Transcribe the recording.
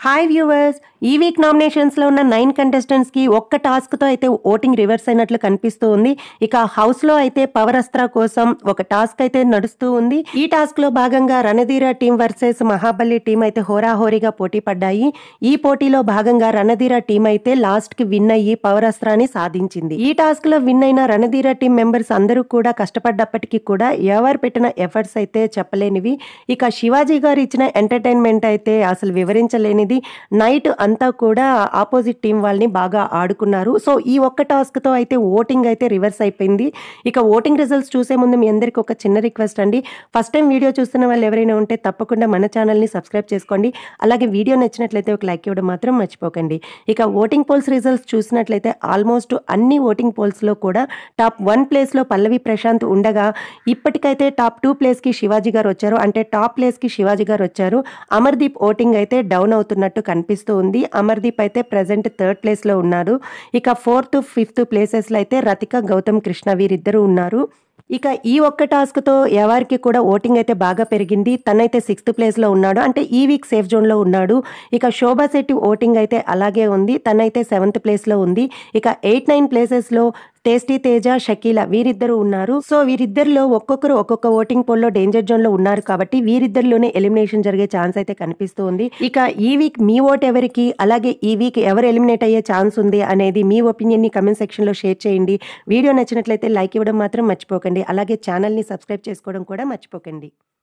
hi viewers ఈ week నామినేషన్స్లో ఉన్న నైన్ కంటెస్టెంట్స్కి ఒక్క టాస్క్తో అయితే ఓటింగ్ రివర్స్ అయినట్లు కనిపిస్తూ ఉంది ఇక హౌస్లో అయితే పవర్ అస్త్ర కోసం ఒక టాస్క్ అయితే నడుస్తూ ఉంది ఈ టాస్క్లో భాగంగా Ranadheera team versus Mahabali team అయితే హోరాహోరీగా పోటీ పడ్డాయి ఈ పోటీలో భాగంగా రణధీర టీం అయితే లాస్ట్కి విన్ అయ్యి పవర్ అస్త్రాన్ని సాధించింది ఈ టాస్క్లో విన్ అయిన రణధీర టీం మెంబర్స్ అందరూ కూడా కష్టపడ్డప్పటికీ కూడా ఎవరు పెట్టిన ఎఫర్ట్స్ అయితే చెప్పలేనివి ఇక శివాజీ గారు ఇచ్చిన ఎంటర్టైన్మెంట్ అయితే అసలు వివరించలేనిది నైట్ అంతా కూడా ఆపోజిట్ టీం వాళ్ళని బాగా ఆడుకున్నారు సో ఈ ఒక్క టాస్క్తో అయితే ఓటింగ్ అయితే రివర్స్ అయిపోయింది ఇక ఓటింగ్ రిజల్ట్స్ చూసే ముందు మీ అందరికీ ఒక చిన్న రిక్వెస్ట్ అండి ఫస్ట్ టైం వీడియో చూస్తున్న వాళ్ళు ఎవరైనా ఉంటే తప్పకుండా మన ఛానల్ని సబ్స్క్రైబ్ చేసుకోండి అలాగే వీడియో నచ్చినట్లయితే ఒక లైక్ ఇవ్వడం మాత్రం మర్చిపోకండి ఇక ఓటింగ్ పోల్స్ రిజల్ట్స్ చూసినట్లయితే ఆల్మోస్ట్ అన్ని ఓటింగ్ పోల్స్లో కూడా టాప్ వన్ ప్లేస్లో పల్లవి ప్రశాంత్ ఉండగా ఇప్పటికైతే టాప్ టూ ప్లేస్కి శివాజీ గారు వచ్చారు అంటే టాప్ ప్లేస్కి శివాజీ గారు వచ్చారు అమర్దీప్ ఓటింగ్ అయితే డౌన్ అవుతున్నట్టు కనిపిస్తూ ఉంది అమర్దీప్ అయితే ప్రజెంట్ థర్డ్ ప్లేస్లో ఉన్నారు ఇక ఫోర్త్ ఫిఫ్త్ ప్లేసెస్లో అయితే రతిక గౌతమ్ కృష్ణ వీరిద్దరూ ఉన్నారు ఇక ఈ ఒక్క టాస్క్తో ఎవరికి కూడా ఓటింగ్ అయితే బాగా పెరిగింది తనైతే సిక్స్త్ ప్లేస్లో ఉన్నాడు అంటే ఈ వీక్ సేఫ్ జోన్లో ఉన్నాడు ఇక శోభా శెట్టి ఓటింగ్ అయితే అలాగే ఉంది తనైతే సెవెంత్ ప్లేస్లో ఉంది ఇక ఎయిట్ నైన్ ప్లేసెస్లో టేస్టీ తేజ షకీల వీరిద్దరు ఉన్నారు సో వీరిద్దరిలో ఒక్కొక్కరు ఒక్కొక్క ఓటింగ్ పోల్లో డేంజర్ జోన్ లో ఉన్నారు కాబట్టి వీరిద్దరిలోనే ఎలిమినేషన్ జరిగే ఛాన్స్ అయితే కనిపిస్తూ ఉంది ఇక ఈ వీక్ మీ ఓట్ ఎవరికి అలాగే ఈ వీక్ ఎవరు ఎలిమినేట్ అయ్యే ఛాన్స్ ఉంది అనేది మీ ఒపీనియన్ ని కమెంట్ సెక్షన్ లో షేర్ చేయండి వీడియో నచ్చినట్లయితే లైక్ ఇవ్వడం మాత్రం మర్చిపోకండి అలాగే ఛానల్ ని సబ్స్క్రైబ్ చేసుకోవడం కూడా మర్చిపోకండి